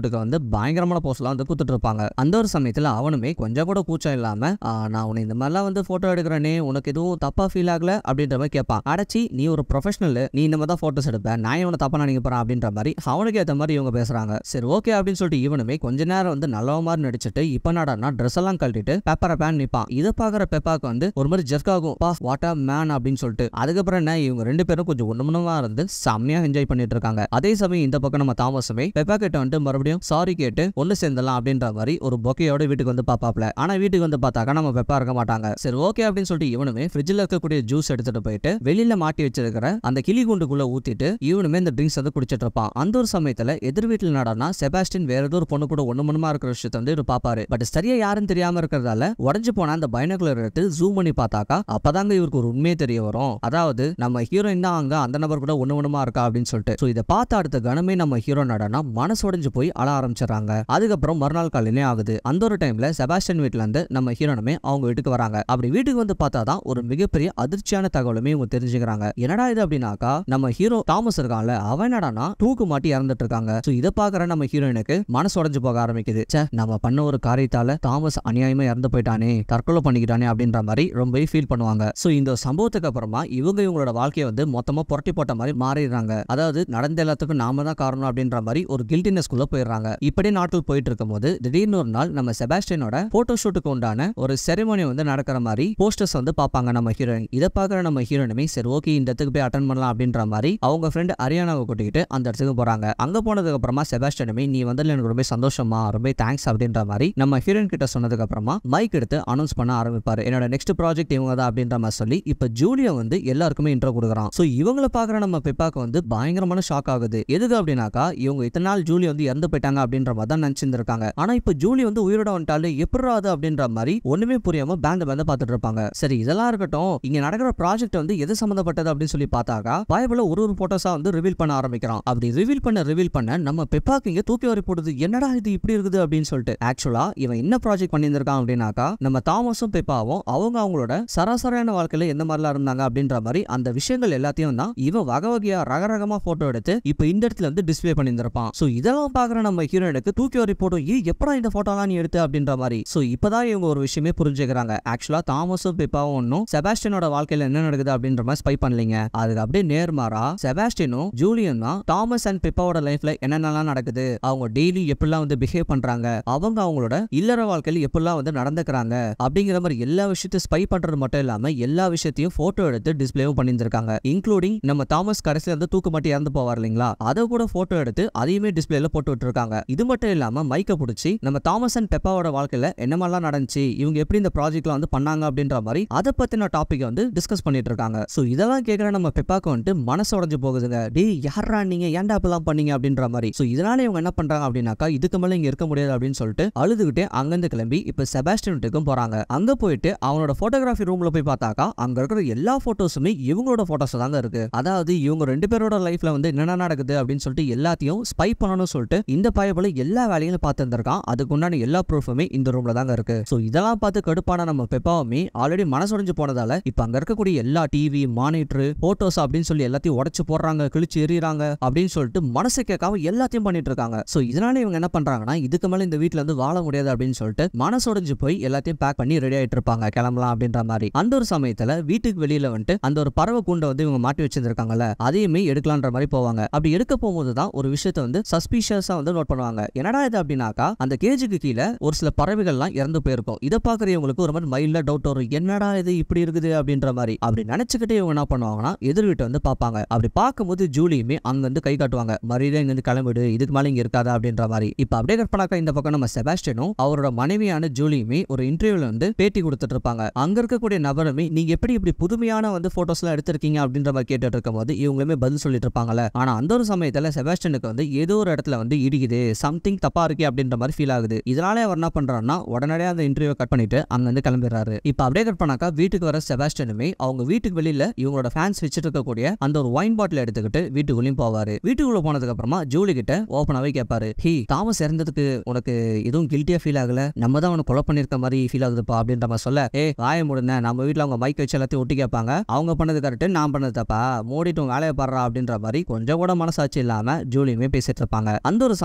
[SPEAKER 1] ஷூட்டுக்கு வந்து பயங்கரமான போஸ்ட்லாம் வந்து கொடுத்துட்டு இருப்பாங்க அந்த ஒரு சமயத்துல அவனுமே கொஞ்சம் கூட கூச்சம் இல்லாம "ஆ, நான் உன்னை இந்த மாதிரிலாம் வந்து போட்டோ எடுக்கிறேனே உனக்கு எதுவும் தப்பா ஃபீல் ஆகல அப்படின்ற மாதிரி கேட்பான் அடைச்சி நீ ஒரு ப்ரொஃபஷனல் நீ இந்த மாதிரி தான் போட்டோஸ் எடுப்ப நான் இவனை தப்பா நினைக்க போறேன் அப்படின்ற மாதிரி அவனுக்கு ஏற்ற மாதிரி இவங்க பேசுறாங்க சரி ஓகே அப்படின்னு சொல்லிட்டு இவனுமே கொஞ்ச நேரம் வந்து நல்ல மாதிரி நடிச்சிட்டு இப்ப நாடானா ட்ரெஸ் எல்லாம் கழட்டிட்டு பெப்பரை பேன் நிப்பான் இதை பாக்குற பெப்பாக்கு வந்து ஒரு மாதிரி ஜெர்க் ஆகும் பா வாட் மேன் அப்படின்னு சொல்லிட்டு அதுக்கப்புறம் என்ன இவங்க ரெண்டு பேரும் கொஞ்சம் ஒண்ணுமனமா இருந்து செம்மையா என்ஜாய் பண்ணிட்டு இருக்காங்க அதே சமயம் இந்த பக்கம் நம்ம தாமஸுமே பெப்பா கிட்ட வந்துட்டு மறுபடியும் சாரி கேட்டு ஒண்ணு சேர்ந்தலாம் அப்படின்ற மாதிரி ஒரு பொக்கையோட வீட்டுக்கு வந்து பாப்பாப்ல ஆனா வீட்டுக்கு வந்து பார்த்தாக்கா நம்ம பெப்பா இருக்க மாட்டாங்க சரி ஓகே அப்படின்னு சொல்லிட்டு இவனுமே ஃப்ரிட்ஜில் இருக்கக்கூடிய ஜூஸ் எடுத்துட்டு போயிட்டு வெளியில மாட்டி வச்சிருக்கிற அந்த கிளி குண்டுக்குள்ள ஊத்திட்டு இவனுமே இந்த ட்ரிங்க்ஸ் வந்து குடிச்சிட்டு இருப்பான் அந்த ஒரு சமயத்துல எதிர் வீட்டில் நடனா செபாஸ்டின் வேற ஏதோ ஒரு பொண்ணு கூட ஒண்ணு மணமா இருக்கிற விஷயத்த வந்து இவர் பாப்பாரு பட் சரியா யாருன்னு தெரியாம இருக்கிறதால உடஞ்சு போன அந்த பைனகுலர் எடுத்து ஜூம் பண்ணி பார்த்தாக்கா அப்பதாங்க இவருக்கு ஒரு உண்மையே தெரிய வரும் அதாவது நம்ம ஹீரோயின் தான் அங்க அந்த நபர் கூட ஒண்ணு ஒண்ணுமா இருக்கா அப்படின்னு சொல்லிட்டு சோ இதை பார்த்த அடுத்த கணமே நம்ம ஹீரோ நடனா மனசு உடைஞ்சு போய் அழ ஆரம்பிச்சிடறாங்க அதுக்கப்புறம் மறுநாள் காலையிலே ஆகுது அந்த ஒரு டைம்ல செபாஸ்டியன் வீட்ல இருந்து நம்ம ஹீரோனுமே அவங்க வீட்டுக்கு வராங்க அப்படி வீட்டுக்கு வந்து பார்த்தாதான் ஒரு மிகப்பெரிய அதிர்ச்சியான தகவலுமே இவங்க தெரிஞ்சுக்கிறாங்க என்னடா இது அப்படின்னாக்கா நம்ம ஹீரோ தாமஸ் இருக்கான்ல அவன் என்னடானா தூக்கு மாட்டி இறந்துட்டு இருக்காங்க சோ இதை பாக்குற நம்ம ஹீரோயினுக்கு மனசு உடைஞ்சு போக ஆரம்பிக்குது ச்சே நம்ம பண்ண ஒரு காரியத்தால தாமஸ் அநியாயமா இறந்து போயிட்டானே தற்கொலை பண்ணிக்கிட்டானே அப்படின்ற மாதிரி ரொம்பவே ஃபீல் பண்ணுவாங்க சோ இந்த சம்பவத்துக்கு அப்புறமா இவங்க இவங்களோட வாழ்க்கையை வந்து மொத்தமா புரட்டி போட்ட மாதிரி மாறிடுறாங்க அதாவது நடந்த எல்லாத்துக்கும் நாம தான் காரணம் அப்படின்ற மாதிரி ஒரு கில்டினஸ்குள்ள போயிடுறாங்க இப்படி நாட்கள் போயிட்டு இருக்கும்போது திடீர்னு ஒரு நாள் நம்ம செபாஸ்டியனோட போட்டோ ஷூட்டுக்கு உண்டான ஒரு செரிமோனி வந்து நடக்கிற மாதிரி போஸ்டர்ஸ் வந்து பார்ப்பாங்க நம்ம ஹீரோயின் இதை பார்க்குற நம்ம ஹீரோயினுமே சரி ஓகே இந்த இடத்துக்கு போய் அட்டன் பண்ணலாம் அப்படின்ற மாதிரி அவங்க ஃப்ரெண்ட் அரியானாவை கூட்டிக்கிட்டு அந்த இடத்துக்கு போறாங்க அங்க போனதுக்கு அப்புறமா செபாஸ்டியனுமே நீ வந்ததுல எனக்கு ரொம்ப சந்தோஷமா ரொம்ப தேங்க்ஸ் அப்படின்ற மாதிரி நம்ம ஹீரோயின் கிட்ட சொன்னதுக்கு அப்புறமா மைக் எடுத்து அனௌன்ஸ் பண்ண ஆரம்பிப்பாரு என்னோட நெக்ஸ்ட் ப்ராஜெக்ட் இவங்க தான் அப்படின்ற மாதிரி சொல்லி இப்ப ஜூலியா வந்து எல்லாருக்குமே இன்ட்ரோ கொடுக்குறான் சோ இவங்களை பாக்குற நம்ம பெப்பாக்கு வந்து பயங்கரமான ஷாக் ஆகுது எதுக்கு அப்படின்னாக்கா இவங்க இத்தனை நாள் ஜூலி வந்து இறந்து போயிட்டாங்க அப்படின்ற மாதிரி தான் நினைச்சிருந்திருக்காங்க ஆனா இப்ப ஜூலி வந்து உயிரோட வந்துட்டாலே எப்படி அது அப்படின்ற மாதிரி ஒண்ணுமே புரியாம பேந்த பேந்த பார்த்துட்டு இருப்பாங்க சரி இதெல்லாம் இருக்கட்டும் இங்க நடக்கிற ப்ராஜெக்ட் வந்து எது சம்பந்தப்பட்டது அப்படின்னு சொல்லி பார்த்தாக்கா பைபிள ஒரு ஒரு போட்டோஸா வந்து ரிவீல் பண்ண ஆரம்பிக்கிறான் அப்படி ரிவீல் பண்ண ரிவீல் பண்ண நம்ம பெப்பாக்கு இங்க தூக்கி வரி போடுது என்னடா இது இப்படி இருக்குது அப்படின்னு சொல்லிட்டு ஆக்சுவலா இவன் என்ன ப்ராஜெக்ட் பண்ணியிருந்திருக்கான் அப்படின்னாக்கா நம்ம தாமஸும் பெப்பாவும் அவங்க அவங்களோட சராசரியான வாழ்க்கையில எந்த மாதிரிலாம் இருந்தாங்க அப்படின்ற மாதிரி அந்த விஷயங்கள் எல்லாத்தையும் தான் இவன் வகை வகையா ரகரகமா போட்டோ எடுத்து இப்போ இந்த இடத்துல வந்து டிஸ்ப்ளே பண்ணியிருந்திருப்பான் சோ இதெல்லாம் பாக்குற நம்ம ஹீரோயினுக்கு தூக்கி வரி போட்டோம் ஏ எப்படா இந்த போட்டோலாம் நீ எடுத்து அப்படின்ற மாதிரி சோ இப்பதான் இவங்க ஒரு விஷயமே புரிஞ்சுக்கிறாங்க ஆக்சுவலா தாமஸும் பெப்பாவும் ஒன்றும் செபாஸ்டியனோட வாழ்க்கையில என்ன நடக்குது அப்படின்ற மாதிரி ஸ்பை பண்ணலீங்க அதுக்கு அப்படியே நேர்மாறா செபாஸ்டியனும் ஜூலியன் தான் தாமஸ் அண்ட் பெப்பாவோட லைஃப்ல என்னென்னலாம் நடக்குது அவங்க டெய்லி எப்படிலாம் வந்து பிஹேவ் பண்றாங்க அவங்க அவங்களோட இல்லற வாழ்க்கையில எப்படிலாம் வந்து நடந்துக்கிறாங்க அப்படிங்கிற மாதிரி எல்லா விஷயத்தையும் ஸ்பை பண்றது மட்டும் இல்லாம எல்லா விஷயத்தையும் போட்டோ எடுத்து டிஸ்பிளேவும் பண்ணியிருந்திருக்காங்க இன்க்ளூடிங் நம்ம தாமஸ் கடைசியில வந்து தூக்கு மாட்டி இறந்து போவார் இல்லைங்களா அதை கூட போட்டோ எடுத்து அதையுமே டிஸ்பிளேல போட்டு விட்டுருக்காங்க இது மட்டும் இல்லாம மைக்க பிடிச்சி நம்ம தாமஸ் அண்ட் பெப்பாவோட வாழ்க்கையில என்ன மாதிரிலாம் நடந்துச்சு இவங்க எப்படி இந்த ப்ராஜெக்ட்ல வந்து பண்ணாங்க அப்படின்ற மாதிரி அதை பத்தின டாபிக் வந்து டிஸ்கஸ் பண்ணிட்டு இருக்காங்க சோ இதெல்லாம் கேட்கிற நம்ம பெப்பாக்கு வந்துட்டு மனசு உடஞ்சு போகுதுங்க டேய் யாரா நீங்க ஏன்டா அப்பெல்லாம் பண்ணீங்க அப்படின்ற மாதிரி சோ இதனால இவங்க என்ன பண்றாங்க அப்படின்னாக்கா இதுக்கு மேல இங்க இருக்க முடியாது அப்படின்னு சொல்லிட்டு அழுதுகிட்டே அங்கிருந்து கிளம்பி இப்ப செபாஸ்டியன் வீட்டுக்கும் போறாங்க அங்க போயிட்டு அவனோட போட்டோகிராஃபி ரூம்ல போய் பார்த்தாக்கா அங்க இருக்கிற எல்லா போட்டோஸுமே இவங்களோட போட்டோஸ் தாங்க இருக்கு அதாவது இவங்க ரெண்டு பேரோட லைஃப்ல வந்து என்னென்ன நடக்குது அப்படின்னு சொல்லிட்டு எல்லாத்தையும் ஸ்பை பண்ணணும்னு சொல்லிட்டு இந்த பயபல எல்லா வேலையும் பார்த்து இருந்திருக்கான் அதுக்கு உண்டான எல்லா ப்ரூஃபுமே இந்த ரூம்ல தாங்க இருக்கு சோ இதெல்லாம் பார்த்து கடுப்பான நம்ம பெப்பாவுமே ஆல்ரெடி மனசுடைஞ்சு போனதால இப்ப அங்க இருக்கக்கூடிய எல்லா டிவி மானிட்டர் போட்டோஸ் அப்படின்னு சொல்லி எல்லாத்தையும் உடைச்சு போடுறாங்க கிழிச்சு எறிறாங்க அப்படின்னு சொல்லிட்டு மனசு கேட்காம எல்லாத்தையும் பண்ணிட்டு இருக்காங்க சோ இதனால இவங்க என்ன பண்றாங்கன்னா இதுக்கு மேல இந்த வீட்ல இருந்து வாழ முடியாது அப்படின்னு சொல்லிட்டு மனசுடைஞ்சு போய் எல்லாத்தையும் பேக் பண்ணி ரெடி ஆயிட்டு இருப்பாங்க கிளம்பலாம் அப்படின்ற மாதிரி அந்த ஒரு சமயத்துல வீட்டுக்கு வெளியில வந்துட்டு அந்த ஒரு பறவை கூண்டை வந்து இவங்க மாட்டி வச்சிருக்காங்கல்ல அதையுமே எடுக்கலான்ற மாதிரி போவாங்க அப்படி எடுக்க போகும்போது தான் ஒரு விஷயத்தை வந்து சஸ்பீஷியஸா வந்து நோட் பண்ணுவாங்க என்னடா இது அப்படின்னாக்கா அந்த கேஜுக்கு கீழே ஒரு சில பறவைகள்லாம் இறந்து போயிருக்கும் இதை பாக்குறவங்களுக்கு ஒரு மாதிரி மைல்டா டவுட் வரும் என்னடா இது இப்படி இருக்குது அப்படின்ற மாதிரி அப்படி நினைச்சுக்கிட்டே இவங்க என்ன பண்ணுவாங்கன்னா எதிர் வீட்டை வந்து பார்ப்பாங்க அப்படி பார்க்கும்போது ஜூலியுமே அங்க வந்து கை காட்டுவாங்க மறுபடியும் இங்க இருந்து கிளம்பிடு இதுக்கு மேல இங்க இருக்காதா அப்படின்ற மாதிரி இப்ப அப்படியே கற்பனாக்கா இந்த பக்கம் நம்ம செபாஸ்டியனும் அவரோட மனைவியான ஜூலியுமே ஒரு இன்டர்வியூல வந்து பேட்டி கொடுத்துட்டு இருப்பாங்க அங்க இருக்கக்கூடிய நபருமே நீங்க எப்படி இப்படி புதுமையான வந்து போட்டோஸ் எல்லாம் எடுத்திருக்கீங்க அப்படின்ற மாதிரி கேட்டுட்டு இருக்கும்போது இவங்களுமே பதில் சொல்லிட்டு இருப்பாங்கல்ல ஆனா அந்த ஒரு சமயத்துல செபாஸ்டியனுக்கு வந்து ஏதோ ஒரு இடத்துல வந்து இடிக்குது சம்திங் தப்பா இருக்கே அப்படின்ற மாதிரி ஃபீல் ஆகுது இதனால அவர் என்ன பண்றாருன்னா உடனடியாக அந்த இன்டர்வியூ கட் பண்ணிட்டு அங்க இருந்து கிளம்பிடுறாரு இப்ப அப்படியே கட் பண்ணாக்கா வீட்டுக்கு வர செபாஸ்டியனுமே அவங்க வீட்டுக்கு வெளியில இவங்களோட ஃபேன்ஸ் வச்சுட்டு இருக்கக்கூடிய அந்த ஒரு ஒயின் பாட்டில் எடுத்துக்கிட்டு வீட்டுக்குள்ளேயும் போவாரு வீட்டுக்குள்ள போனதுக்கு அப்புறமா ஜூலி கிட்ட ஓப்பனாவே கேட்பாரு ஹி தாமஸ் இறந்ததுக்கு உனக்கு எதுவும் கில்ட்டியா ஃபீல் ஆகல நம்ம தான் அவனை கொலை பண்ணிருக்க மாதிரி ஃபீல் ஆகுதுப்பா அப்படின்ற மாதிரி சொல்ல ஏ வாய முடின நம்ம வீட்ல அவங்க மைக் வச்சு எல்லாத்தையும் ஒட்டி கேட்பாங்க அவங்க பண்ணது கரெக்ட் நான் பண்ணது தப்பா மூடிட்டு உன் வேலையை பாடுறா அப்படின்ற மாதிரி கொஞ்சம் கூட மனசாட்சி இல்லாம ஜூலியுமே பேசிட்டு இருப்பாங்க அந்த ஒரு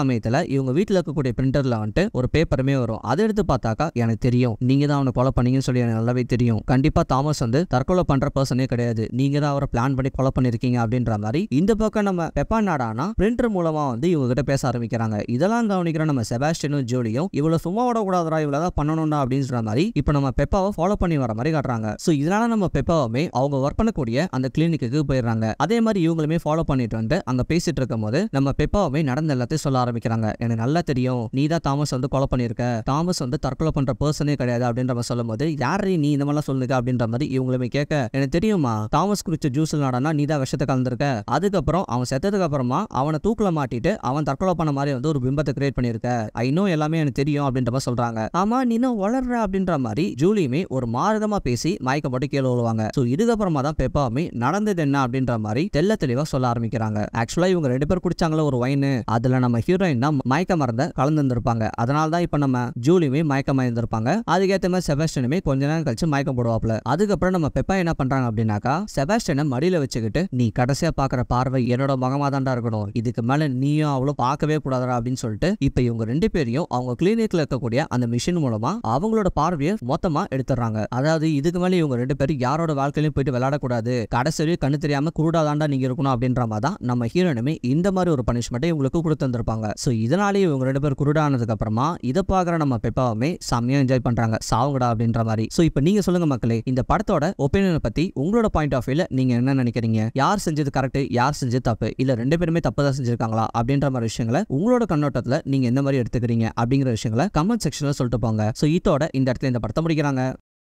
[SPEAKER 1] சமயத்துல இவங்க வீட்டுல இருக்கக்கூடிய பிரிண்டர்ல வந்துட்டு ஒரு பேப்பருமே வரும் அதை எடுத்து பார்த்தாக்கா எனக்கு தெரியும் நீங்க தான் அவனை கொலை பண்ணீங்கன்னு சொல்லி எனக்கு நல்லாவே தெரியும் கண்டிப்பா தாமஸ் வந்து தற்கொலை பண்ற பர்சனே கிடையாது நீங்க தான் அவரை பிளான் பண்ணி கொலை பண்ணிருக்கீங்க அப்படின்ற மாதிரி இந்த பக்கம் நம்ம பெப்பா நாடானா பிரிண்டர் மூலமா வந்து இவங்க கிட்ட பேச ஆரம்பிக்கிறாங்க இதெல்லாம் கவனிக்கிற நம்ம செபாஸ்டியனும் ஜோலியும் இவ்வளவு சும்மா விடக்கூடாதுடா இவ்வளவுதான் பண்ணணும்டா அப்படின்ற மாதிரி இப்போ நம்ம பெப்பாவை ஃபாலோ பண்ணி வர மாதிரி காட்டுறாங்க ஸோ இதனால நம்ம பெப்பாவுமே அவங்க ஒர்க் பண்ணக்கூடிய அந்த கிளினிக்கு போயிடுறாங்க அதே மாதிரி இவங்களுமே ஃபாலோ பண்ணிட்டு வந்து அங்க பேசிட்டு இருக்கும் போது நம்ம பெப்பாவுமே நடந்த எல்லாத்தையும் சொல்ல ஆரம்பிக்கிறாங்க எனக்கு நல்லா தெரியும் நீ தான் தாமஸ் வந்து கொலை பண்ணியிருக்க தாமஸ் வந்து தற்கொலை பண்ற பர்சனே கிடையாது அப்படின்ற மாதிரி சொல்லும் போது யாரு நீ இந்த மாதிரிலாம் சொல்லுங்க அப்படின்ற மாதிரி இவங்களுமே கேட்க எனக்கு தெரியுமா தாமஸ் குடிச்ச ஜூஸ் நாடனா நீ தான் விஷத்தை கலந்துருக்க அதுக்கப்புறம் அவன் செத்ததுக்கு அப்புறமா அவனை தூக்கில மாட்டிட்டு அவன் தற்கொலை பண்ண மாதிரி வந்து ஒரு பிம்பத்தை கிரியேட் பண்ணியிருக்க ஐ நோ எல்லாமே எனக்கு தெரியும் அப்படின்ற மாதிரி சொல்றாங்க ஆமா நீ இன்னும் வளர்ற அப்படின்ற மாதிரி ஜூலியுமே ஒரு மாறுதமா பேசி மயக்கம் போட்டு கீழே விழுவாங்க ஸோ இதுக்கப்புறமா தான் பெப்பாவுமே நடந்தது என்ன அப்படின்ற மாதிரி தெல்ல தெளிவா சொல்ல ஆரம்பிக்கிறாங்க ஆக்சுவலா இவங்க ரெண்டு பேர் குடிச்சாங்களா ஒரு வைன் அதுல நம்ம ஹீரோயின் தான் மயக்க மருந்த கலந்துருப்பாங்க அதனால தான் இப்போ நம்ம ஜூலியுமே மயக்கம் மயந்திருப்பாங்க அதுக்கேற்ற மாதிரி செபாஸ்டியனுமே கொஞ்ச நேரம் கழிச்சு மயக்கம் போடுவாப்ல அதுக்கப்புறம் நம்ம பெப்பா என்ன பண்றாங்க அப்படின்னாக்கா செபாஸ்டியனை மடியில வச்சுக்கிட்டு நீ கடைசியா பாக்குற பார்வை என்னோட மகமா தான்டா இருக்கணும் இதுக்கு மேல நீயும் அவ்வளவு பார்க்கவே கூடாதா அப்படின்னு சொல்லிட்டு இப்போ இவங்க ரெண்டு பேரையும் அவங்க கிளினிக்ல இருக்கக்கூடிய அந்த மிஷின் மூலமா அவங்களோட பார்வையை மொத்தமா எடுத்துறாங்க அதாவது இதுக்கு மேல இவங்க ரெண்டு பேரும் யாரோட வாழ்க்கையிலும் போயிட்டு விளையாடக்கூடாது கடைசி வரையும் கண்ணு தெரியாம குருடாதாண்டா நீங்க இருக்கணும் அப்படின்ற மாதிரி தான் நம்ம ஹீரோனுமே இந்த மாதிரி ஒரு பனிஷ்மெண்ட்டை இவங்களுக்கு கொடுத்து வந்திருப்பாங்க ஸோ இதனாலேயே இவங்க ரெண்டு பேர் குருடானதுக்கு அப்புறமா இதை பார்க்குற நம்ம பெப்பாவுமே செம்மையா என்ஜாய் பண்றாங்க சாவுங்கடா அப்படின்ற மாதிரி ஸோ இப்போ நீங்க சொல்லுங்க மக்களே இந்த படத்தோட ஒப்பீனியனை பத்தி உங்களோட பாயிண்ட் ஆஃப் வியூல நீங்க என்ன நினைக்கிறீங்க யார் செஞ்சது கரெக்ட் யார் செஞ்சது தப்பு இல்ல ரெண்டு பேருமே தப்பு தான் செஞ்சிருக்காங்களா அப்படின்ற மாதிரி விஷயங்களை உங்களோட கண்ணோட்டத்துல நீங்க எந்த மாதிரி எடுத்துக்கிறீங்க அப்படிங்கிற விஷயங்களை கமெண்ட் செக்ஷன்ல சொல்லிட்டு போங்க ஸோ இதோட இந்த இடத்துல இந்த படத்தை முடிக்கிறாங்க